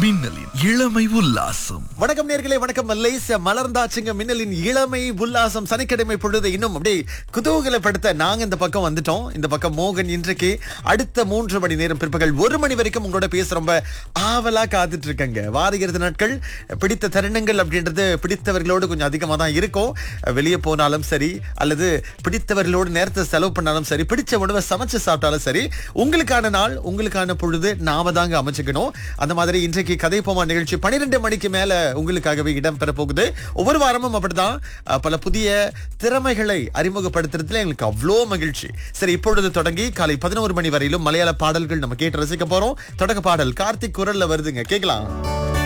மின்னலின் இளமை உல்லாசம் வணக்கம் நேர்களே வணக்கம் மல்லேசியா மலர்ந்தாச்சுங்க மின்னலின் இளமை உல்லாசம் சனிக்கிழமை பொழுது இன்னும் அப்படியே குதூகலப்படுத்த நாங்க இந்த பக்கம் வந்துட்டோம் இந்த பக்கம் மோகன் இன்றைக்கு அடுத்த மூன்று மணி நேரம் பிற்பகல் ஒரு மணி வரைக்கும் உங்களோட பேச ரொம்ப ஆவலா காத்துட்டு இருக்கங்க வாரிகிறது நாட்கள் பிடித்த தருணங்கள் அப்படின்றது பிடித்தவர்களோடு கொஞ்சம் அதிகமா தான் இருக்கும் வெளியே போனாலும் சரி அல்லது பிடித்தவர்களோடு நேரத்தை செலவு பண்ணாலும் சரி பிடிச்ச உணவை சமைச்சு சாப்பிட்டாலும் சரி உங்களுக்கான நாள் உங்களுக்கான பொழுது நாம தாங்க அமைச்சுக்கணும் அந்த மாதிரி இன்றைக்கு கதை போமா நிகழ்ச்சி பன்னிரெண்டு மணிக்கு மேல உங்களுக்காகவே இடம் பெற போகுது ஒவ்வொரு வாரமும் அப்படிதான் அஹ், பல புதிய திறமைகளை அறிமுகப்படுத்துறதுல எங்களுக்கு அவ்வளோ மகிழ்ச்சி சரி இப்பொழுது தொடங்கி காலை பதினோரு மணி வரையிலும் மலையாள பாடல்கள் நம்ம கேட்டு ரசிக்க போறோம் தொடக்க பாடல் கார்த்திக் குரல்ல வருதுங்க கேட்கலாம்